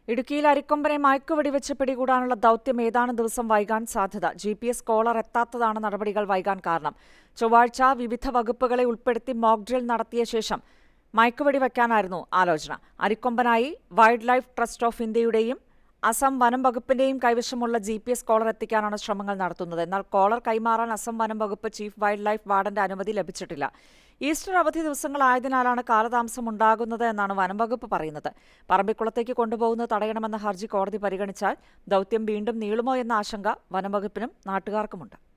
ഇടുക്കിയിൽ അരിക്കൊമ്പനെ മയക്കുവെടിവെച്ച് പിടികൂടാനുള്ള ദൌത്യം ഏതാനും ദിവസം വൈകാൻ സാധ്യത ജി പി എസ് കോളർ എത്താത്തതാണ് നടപടികൾ വൈകാൻ കാരണം ചൊവ്വാഴ്ച വിവിധ വകുപ്പുകളെ ഉൾപ്പെടുത്തി മോക്ക് ഡ്രിൽ നടത്തിയ ശേഷം മയക്കുവെടി വയ്ക്കാനായിരുന്നു ആലോചന അരിക്കൊമ്പനായി വൈൽഡ് ലൈഫ് ട്രസ്റ്റ് ഓഫ് ഇന്ത്യയുടെയും അസം വനം വകുപ്പിന്റെയും കൈവശമുള്ള ജി പി എസ് കോളർ എത്തിക്കാനാണ് ശ്രമങ്ങൾ നടത്തുന്നത് എന്നാൽ കോളർ കൈമാറാൻ അസം വനം വകുപ്പ് ചീഫ് വൈൽഡ് ലൈഫ് വാർഡന്റെ അനുമതി ലഭിച്ചിട്ടില്ല ഈസ്റ്റർ അവധി ദിവസങ്ങളായതിനാലാണ് കാലതാമസം ഉണ്ടാകുന്നത് എന്നാണ് വനം വകുപ്പ് പറയുന്നത് പറമ്പിക്കുളത്തേക്ക് കൊണ്ടുപോകുന്നത് തടയണമെന്ന ഹർജി കോടതി പരിഗണിച്ചാൽ ദൌത്യം വീണ്ടും നീളുമോ എന്ന ആശങ്ക വനം വകുപ്പിനും നാട്ടുകാർക്കുമുണ്ട്